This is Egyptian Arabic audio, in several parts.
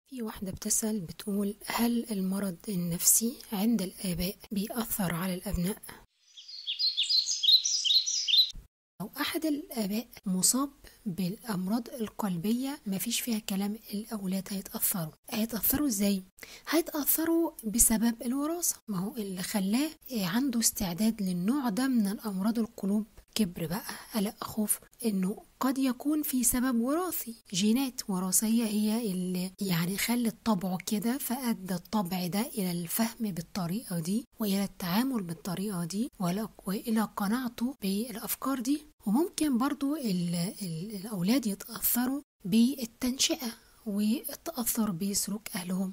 في واحدة بتسأل بتقول هل المرض النفسي عند الآباء بيأثر على الأبناء؟ لو أحد الآباء مصاب بالأمراض القلبية مفيش فيها كلام الأولاد هيتأثروا هيتأثروا إزاي؟ هيتأثروا بسبب الوراثة ما هو اللي خلاه عنده استعداد للنوع ده من الأمراض القلوب كبر بقى قلق خوف انه قد يكون في سبب وراثي جينات وراثية هي اللي يعني خلت طبعه كده فأدى الطبع ده إلى الفهم بالطريقة دي وإلى التعامل بالطريقة دي وإلى قناعته بالأفكار دي وممكن برضو ال ال الأولاد يتأثروا بالتنشئة والتأثر بسلوك أهلهم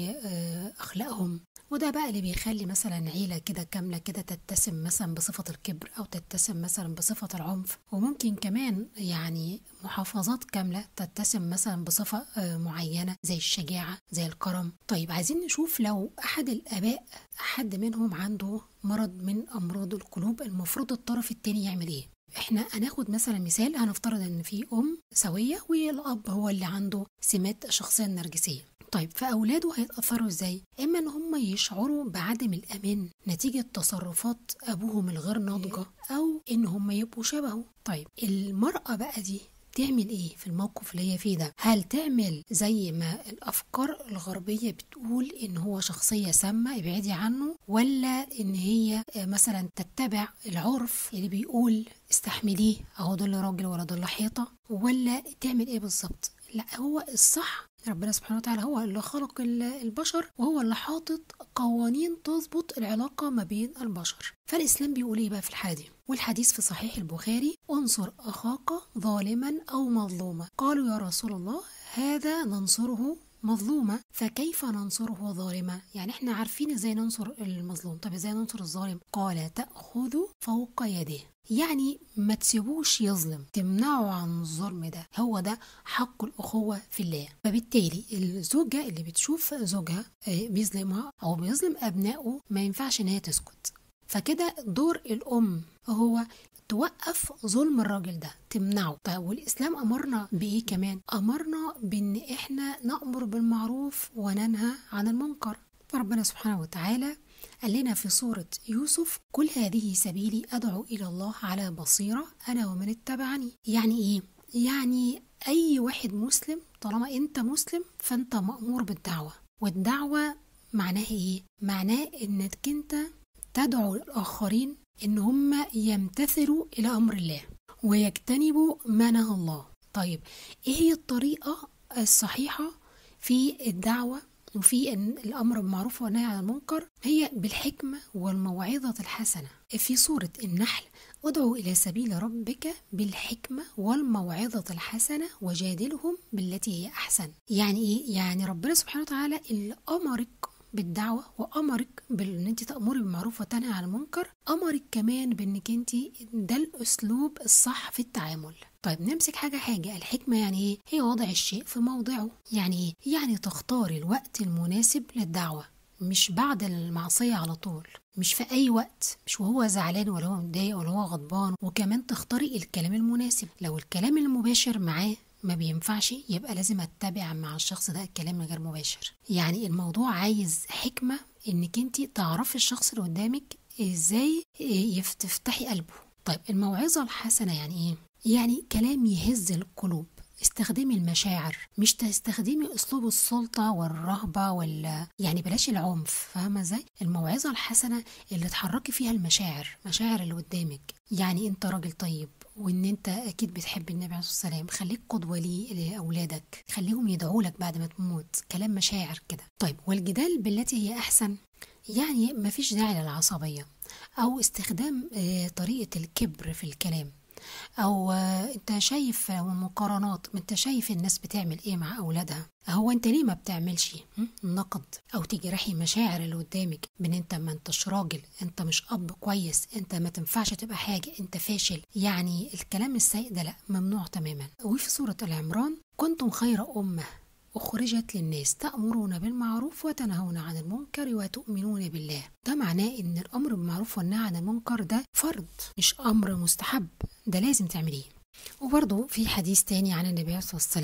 وأخلاقهم وده بقى اللي بيخلي مثلا عيلة كده كاملة كده تتسم مثلا بصفة الكبر أو تتسم مثلا بصفة العنف وممكن كمان يعني محافظات كاملة تتسم مثلا بصفة معينة زي الشجاعة زي الكرم طيب عايزين نشوف لو أحد الآباء حد منهم عنده مرض من أمراض القلوب المفروض الطرف التاني يعمل إيه احنا هناخد مثلا مثال هنفترض ان في ام سويه والاب هو اللي عنده سمات الشخصيه النرجسيه طيب فأولاده هيتأثروا إزاي؟ إما إن هم يشعروا بعدم الأمان نتيجة تصرفات أبوهم الغير ناضجة أو إن هم يبقوا شبهه طيب المرأة بقى دي تعمل ايه في الموقف اللي هي فيه ده هل تعمل زي ما الافكار الغربيه بتقول ان هو شخصيه سامه ابعدي عنه ولا ان هي مثلا تتبع العرف اللي بيقول استحمليه اهو دول راجل ولا دول حيطه ولا تعمل ايه بالظبط لا هو الصح ربنا سبحانه وتعالى هو اللي خلق البشر وهو اللي حاطط قوانين تضبط العلاقة ما بين البشر فالإسلام بيقول إيه بقى في الحالة دي والحديث في صحيح البخاري انصر أخاك ظالما أو مظلوما قالوا يا رسول الله هذا ننصره مظلومة فكيف ننصره ظالمة يعني احنا عارفين ازاي ننصر المظلوم طب ازاي ننصر الظالم قال تأخذ فوق يده يعني ما تسيبوش يظلم تمنعوا عن الظلم ده هو ده حق الأخوة في الله فبالتالي الزوجة اللي بتشوف زوجها بيظلمها أو بيظلم أبنائه ما ينفعش إن هي تسكت فكده دور الأم هو توقف ظلم الراجل ده تمنعه طيب والإسلام أمرنا بإيه كمان أمرنا بإن إحنا نأمر بالمعروف وننهى عن المنكر فربنا سبحانه وتعالى قال لنا في سورة يوسف كل هذه سبيلي أدعو إلى الله على بصيرة أنا ومن اتبعني يعني إيه؟ يعني أي واحد مسلم طالما أنت مسلم فأنت مأمور بالدعوة والدعوة معناها إيه؟ معناه إنك أنت تدعو الآخرين إن هم يمتثلوا إلى أمر الله ويجتنبوا ما نهى الله طيب إيه هي الطريقة الصحيحة في الدعوة وفي الأمر بالمعروف والنهي عن المنكر هي بالحكمة والموعظة الحسنة في سورة النحل ادعو إلى سبيل ربك بالحكمة والموعظة الحسنة وجادلهم بالتي هي أحسن يعني إيه؟ يعني ربنا سبحانه وتعالى اللي أمرك بالدعوة وأمرك بأن أنت تأمري بالمعروف وتنهي عن المنكر أمرك كمان بأنك أنت ده الأسلوب الصح في التعامل طيب نمسك حاجة حاجة الحكمة يعني إيه؟ هي وضع الشيء في موضعه يعني إيه؟ يعني تختاري الوقت المناسب للدعوة مش بعد المعصية على طول مش في أي وقت مش وهو زعلان ولا هو متضايق ولا هو غضبان وكمان تختاري الكلام المناسب لو الكلام المباشر معاه ما بينفعش يبقى لازم اتبع مع الشخص ده الكلام غير مباشر يعني الموضوع عايز حكمة انك انت تعرفي الشخص اللي قدامك ازاي تفتحي قلبه طيب الموعظة الحسنة يعني ايه يعني كلام يهز القلوب استخدمي المشاعر مش تستخدمي اسلوب السلطه والرهبه وال يعني بلاش العنف فاهمه ازاي الموعظه الحسنه اللي تحركي فيها المشاعر مشاعر اللي قدامك يعني انت راجل طيب وان انت اكيد بتحب النبي عليه الصلاه والسلام خليك قدوه لي لاولادك خليهم يدعوا لك بعد ما تموت كلام مشاعر كده طيب والجدال بالتي هي احسن يعني مفيش داعي للعصبيه او استخدام طريقه الكبر في الكلام او انت شايف مقارنات ما انت شايف الناس بتعمل ايه مع اولادها هو انت ليه ما بتعملش نقد او تجرحي مشاعر اللي قدامك بان انت ما انتش راجل انت مش اب كويس انت ما تنفعش تبقى حاجه انت فاشل يعني الكلام السيء ده لا ممنوع تماما وفي سوره العمران كنتم خير امه أخرجت للناس تأمرون بالمعروف وتنهون عن المنكر وتؤمنون بالله ده معناه إن الأمر بالمعروف والنهي عن المنكر ده فرض مش أمر مستحب ده لازم تعمليه وبرضه في حديث تاني عن النبي عليه الصلاة والسلام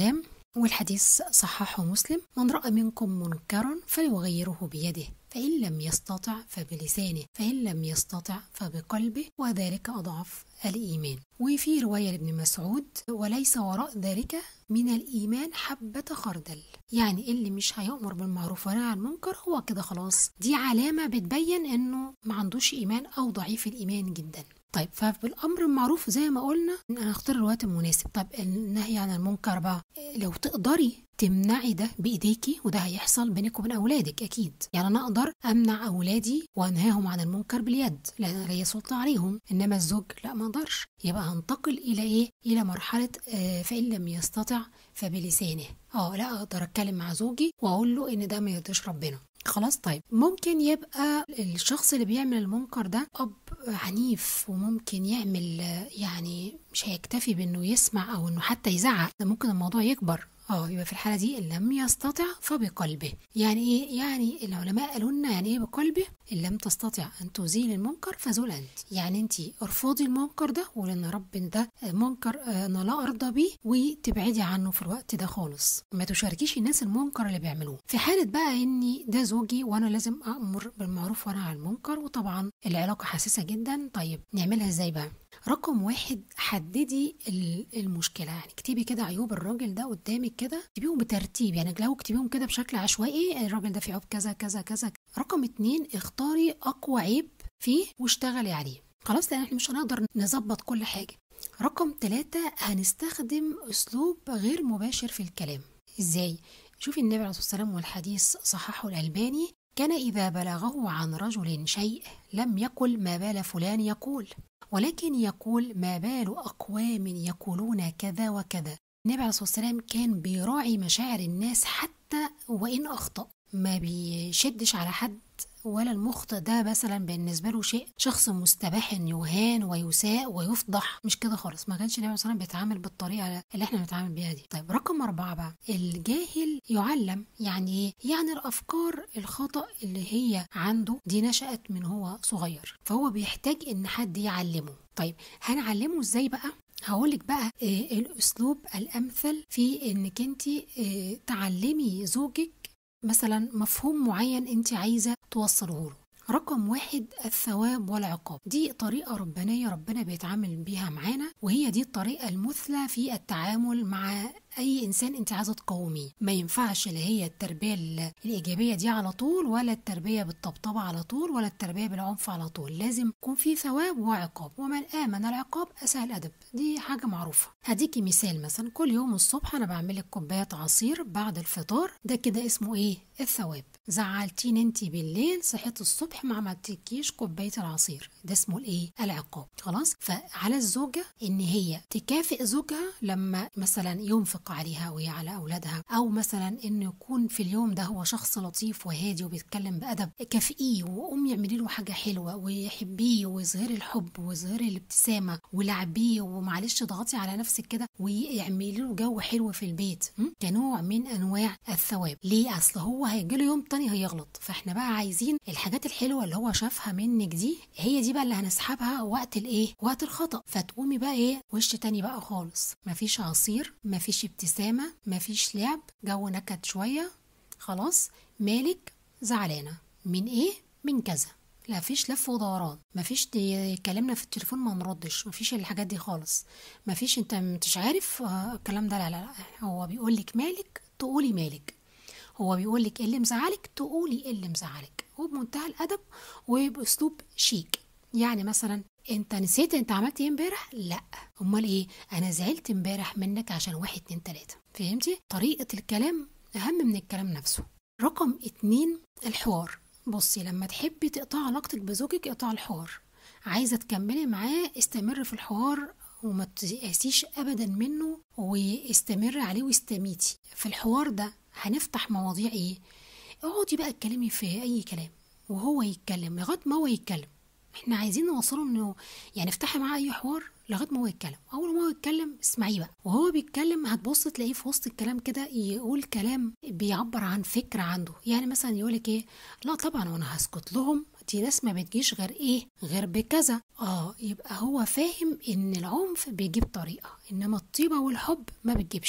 والحديث صححه مسلم من رأى منكم منكرا فليغيره بيده فإن لم يستطع فبلسانه فإن لم يستطع فبقلبه وذلك أضعف الإيمان وفي رواية لابن مسعود وليس وراء ذلك من الإيمان حبة خردل يعني اللي مش هيأمر بالمعروف وينهى عن المنكر هو كده خلاص دي علامة بتبين إنه ما عندوش إيمان أو ضعيف الإيمان جدا طيب فبالامر المعروف زي ما قلنا انا هختار الوقت المناسب طب النهي عن المنكر بقى لو تقدري تمنعي ده بايديكي وده هيحصل بينك وبين اولادك اكيد يعني انا اقدر امنع اولادي وانهاهم عن المنكر باليد لان انا ليا سلطه عليهم انما الزوج لا ما اقدرش يبقى هنتقل الى ايه الى مرحله آه فان لم يستطع فبلسانه اه لا اقدر اتكلم مع زوجي واقول له ان ده ما يرضيش ربنا خلاص طيب ممكن يبقى الشخص اللي بيعمل المنكر ده اب عنيف وممكن يعمل يعني مش هيكتفي بانه يسمع او انه حتى يزعق ده ممكن الموضوع يكبر اه يبقى في الحاله دي ان لم يستطع فبقلبه يعني ايه يعني العلماء قالوا لنا يعني ايه بقلبه ان لم تستطع ان تزيل المنكر فزول انت يعني انت ارفضي المنكر ده ولان رب ده منكر انا لا ارضى بيه وتبعدي عنه في الوقت ده خالص ما تشاركيش الناس المنكر اللي بيعملوه في حاله بقى اني ده زوجي وانا لازم امر بالمعروف وانا عن المنكر وطبعا العلاقه حساسه جدا طيب نعملها ازاي بقى رقم واحد حددي المشكله يعني اكتبي كده عيوب الراجل ده قدامك كده اكتبيهم بترتيب يعني لو اكتبيهم كده بشكل عشوائي الراجل ده فيه عيوب كذا كذا كذا رقم اتنين اختاري اقوى عيب فيه واشتغلي عليه خلاص لان احنا مش هنقدر نظبط كل حاجه رقم ثلاثة هنستخدم أسلوب غير مباشر في الكلام إزاي؟ شوفي النبي عليه الصلاة والسلام والحديث صححه الألباني كان إذا بلغه عن رجل شيء لم يقل ما بال فلان يقول ولكن يقول ما بال أقوام يقولون كذا وكذا النبي عليه الصلاة والسلام كان بيراعي مشاعر الناس حتى وإن أخطأ ما بيشدش على حد ولا المخطئ ده مثلا بالنسبة له شيء شخص مستباح ان يهان ويساء ويفضح مش كده خالص ما كانش النبي صلى الله عليه وسلم بيتعامل بالطريقة اللي احنا بنتعامل بيها دي طيب رقم أربعة بقى الجاهل يعلم يعني ايه يعني الأفكار الخطأ اللي هي عنده دي نشأت من هو صغير فهو بيحتاج ان حد يعلمه طيب هنعلمه ازاي بقى هقولك بقى إيه الأسلوب الأمثل في إنك أنت إيه تعلمي زوجك مثلا مفهوم معين انت عايزه توصله له رقم واحد الثواب والعقاب دي طريقة ربانية ربنا بيتعامل بيها معانا وهي دي الطريقة المثلى في التعامل مع اي انسان انت عايزه تقوميه ما ينفعش اللي هي التربيه الايجابيه دي على طول ولا التربيه بالطبطبه على طول ولا التربيه بالعنف على طول لازم يكون في ثواب وعقاب ومن امن العقاب اساء الادب دي حاجه معروفه هديكي مثال مثلا كل يوم الصبح انا بعمل لك كوبايه عصير بعد الفطار ده كده اسمه ايه الثواب زعلتيني انت بالليل صحيت الصبح ما عملتكيش كوبايه العصير ده اسمه الايه العقاب خلاص فعلى الزوجه ان هي تكافئ زوجها لما مثلا ينفق عليها وهي على اولادها او مثلا انه يكون في اليوم ده هو شخص لطيف وهادي وبيتكلم بادب كافئيه وقومي اعملي له حاجه حلوه وحبيه واظهري الحب واظهري الابتسامه ولعبيه ومعلش اضغطي على نفسك كده واعملي له جو حلو في البيت كنوع من انواع الثواب ليه اصل هو هيجي له يوم تاني هيغلط فاحنا بقى عايزين الحاجات الحلوه اللي هو شافها منك دي هي دي بقى اللي هنسحبها وقت الايه وقت الخطا فتقومي بقى ايه وش تاني بقى خالص مفيش عصير مفيش ابتسامه مفيش لعب جو نكد شويه خلاص مالك زعلانه من ايه من كذا لا فيش لف ودوران مفيش يكلمنا في التليفون ما نردش مفيش الحاجات دي خالص مفيش انت مش عارف آه الكلام ده لا لا لا هو بيقول لك مالك تقولي مالك هو بيقول لك ايه اللي مزعلك تقولي ايه اللي مزعلك وبمنتهى الادب وباسلوب شيك يعني مثلا انت نسيت انت عملت ايه امبارح لا امال ايه انا زعلت امبارح منك عشان واحد اتنين تلاته فهمتي طريقه الكلام اهم من الكلام نفسه رقم اتنين الحوار بصي لما تحبي تقطع علاقتك بزوجك اقطع الحوار عايزه تكملي معاه استمر في الحوار وما تيأسيش ابدا منه واستمر عليه واستميتي في الحوار ده هنفتح مواضيع ايه اقعدي بقى اتكلمي في اي كلام وهو يتكلم لغايه ما هو يتكلم احنا عايزين نوصله انه يعني افتحي معاه اي حوار لغايه ما هو يتكلم اول ما هو يتكلم اسمعيه بقى وهو بيتكلم هتبص تلاقيه في وسط الكلام كده يقول كلام بيعبر عن فكره عنده يعني مثلا يقولك ايه لا طبعا وانا هسكت لهم دي ناس ما بتجيش غير ايه غير بكذا اه يبقى هو فاهم ان العنف بيجيب طريقه انما الطيبه والحب ما بتجيبش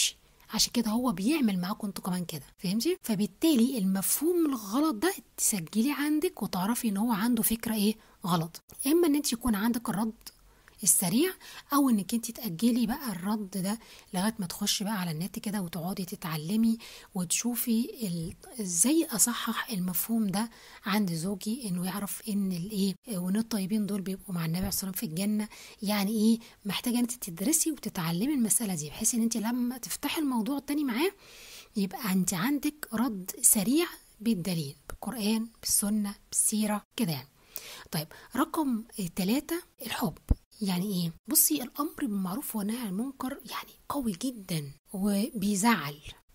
عشان كده هو بيعمل معاكم انتوا كمان كده فهمتي فبالتالي المفهوم الغلط ده تسجلي عندك وتعرفي ان هو عنده فكره ايه غلط اما ان انت يكون عندك الرد السريع او انك انت تاجلي بقى الرد ده لغايه ما تخشي بقى على النت كده وتقعدي تتعلمي وتشوفي ازاي اصحح المفهوم ده عند زوجي انه يعرف ان الايه وان الطيبين دول بيبقوا مع النبي عليه الصلاه والسلام في الجنه يعني ايه محتاجه انت تدرسي وتتعلمي المساله دي بحيث ان انت لما تفتحي الموضوع التاني معاه يبقى انت عندك رد سريع بالدليل بالقران بالسنه بالسيره كده يعني طيب رقم ثلاثة الحب يعني ايه بصي الامر بالمعروف والنهي عن المنكر يعني قوي جدا وبيزعل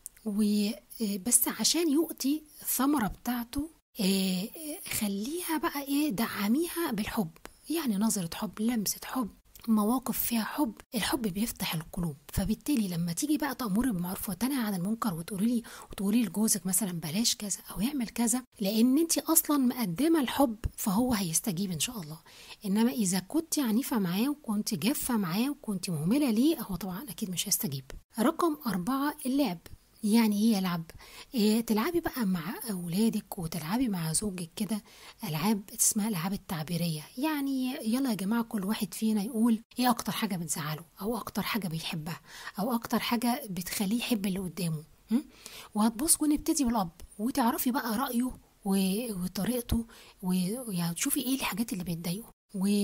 وبس عشان يؤتي الثمره بتاعته خليها بقى ايه دعميها بالحب يعني نظره حب لمسه حب مواقف فيها حب الحب بيفتح القلوب فبالتالي لما تيجي بقى تأمري بالمعروف وتنهي عن المنكر وتقولي لي وتقولي لجوزك مثلا بلاش كذا او يعمل كذا لان انت اصلا مقدمه الحب فهو هيستجيب ان شاء الله انما اذا كنت عنيفه معاه وكنت جافه معاه وكنت مهمله ليه هو طبعا اكيد مش هيستجيب رقم أربعة اللعب يعني ايه يلعب إيه تلعبي بقى مع اولادك وتلعبي مع زوجك كده العاب اسمها الالعاب التعبيريه يعني يلا يا جماعه كل واحد فينا يقول ايه اكتر حاجه بتزعله او اكتر حاجه بيحبها او اكتر حاجه بتخليه يحب اللي قدامه وهتبص ونبتدي بالاب وتعرفي بقى رايه وطريقته ويعني تشوفي ايه الحاجات اللي بتضايقه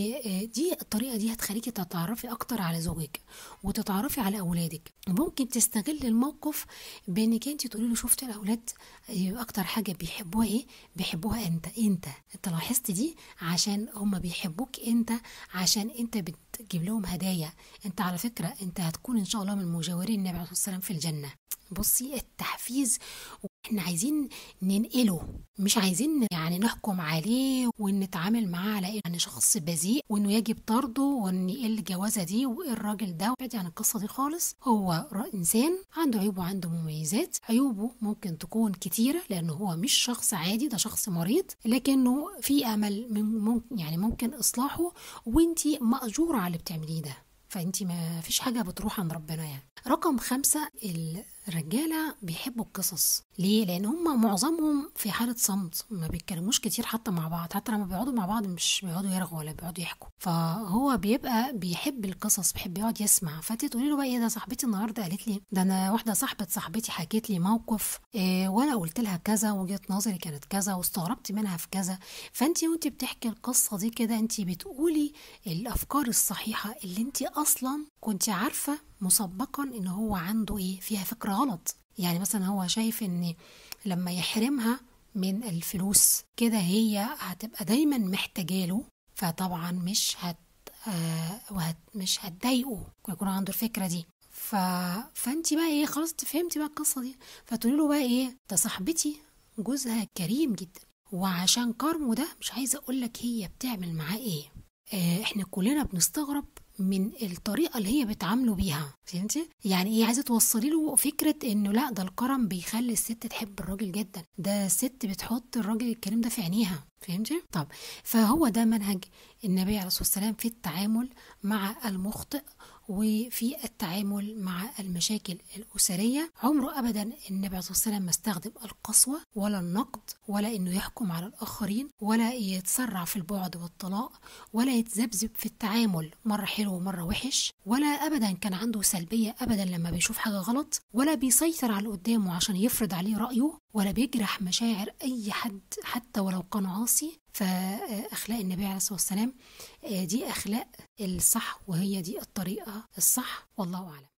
ودي الطريقه دي هتخليكي تتعرفي اكتر على زوجك وتتعرفي على اولادك ممكن تستغل الموقف بانك انت تقولي له شفت الاولاد اكتر حاجه بيحبوها ايه بيحبوها انت انت انت لاحظت دي عشان هم بيحبوك انت عشان انت بتجيب لهم هدايا انت على فكره انت هتكون ان شاء الله من مجاورين النبي عليه الصلاه والسلام في الجنه بصي التحفيز احنا عايزين ننقله مش عايزين يعني نحكم عليه ونتعامل معاه على انه شخص بذيء وانه يجب طرده وان ايه الجوازه دي وايه الراجل ده وبعد عن القصه دي خالص هو انسان عنده عيوب وعنده مميزات عيوبه ممكن تكون كتيره لانه هو مش شخص عادي ده شخص مريض لكنه في امل من ممكن يعني ممكن اصلاحه وانتي ماجوره على اللي بتعمليه ده فانت ما فيش حاجه بتروح عند ربنا يعني رقم خمسة الرجالة بيحبوا القصص ليه؟ لأن هم معظمهم في حالة صمت ما بيتكلموش كتير حتى مع بعض حتى لما بيقعدوا مع بعض مش بيقعدوا يرغوا ولا بيقعدوا يحكوا فهو بيبقى بيحب القصص بيحب يقعد يسمع فانت تقولي له بقى ايه ده صاحبتي النهارده قالت لي ده انا واحده صاحبه صاحبتي حكيت لي موقف إيه وانا قلت لها كذا وجهه نظري كانت كذا واستغربت منها في كذا فانت وانت بتحكي القصه دي كده انت بتقولي الافكار الصحيحه اللي انت اصلا كنت عارفه مسبقا ان هو عنده ايه فيها فكره غلط يعني مثلا هو شايف ان لما يحرمها من الفلوس كده هي هتبقى دايما محتاجاله فطبعا مش هت آه وهت مش هتضايقه يكون عنده الفكره دي ف... فانت بقى ايه خلاص فهمتي بقى القصه دي فتقولي له بقى ايه ده صاحبتي جوزها كريم جدا وعشان كرمه ده مش عايزه اقول لك هي بتعمل معاه ايه آه احنا كلنا بنستغرب من الطريقه اللي هي بتعامله بيها فهمتي يعني ايه عايزه توصلي له فكره انه لا ده الكرم بيخلي الست تحب الراجل جدا ده الست بتحط الراجل الكريم ده في عينيها فهمتي طب فهو ده منهج النبي عليه الصلاه والسلام في التعامل مع المخطئ وفي التعامل مع المشاكل الأسرية عمره أبدا النبي عليه الصلاة والسلام ما استخدم القسوة ولا النقد ولا إنه يحكم على الآخرين ولا يتسرع في البعد والطلاق ولا يتذبذب في التعامل مرة حلو ومرة وحش ولا أبدا كان عنده سلبية أبدا لما بيشوف حاجة غلط ولا بيسيطر على اللي قدامه عشان يفرض عليه رأيه ولا بيجرح مشاعر أي حد حتى ولو كان عاصي فأخلاق النبي عليه الصلاة والسلام دي أخلاق الصح وهي دي الطريقة الصح والله أعلم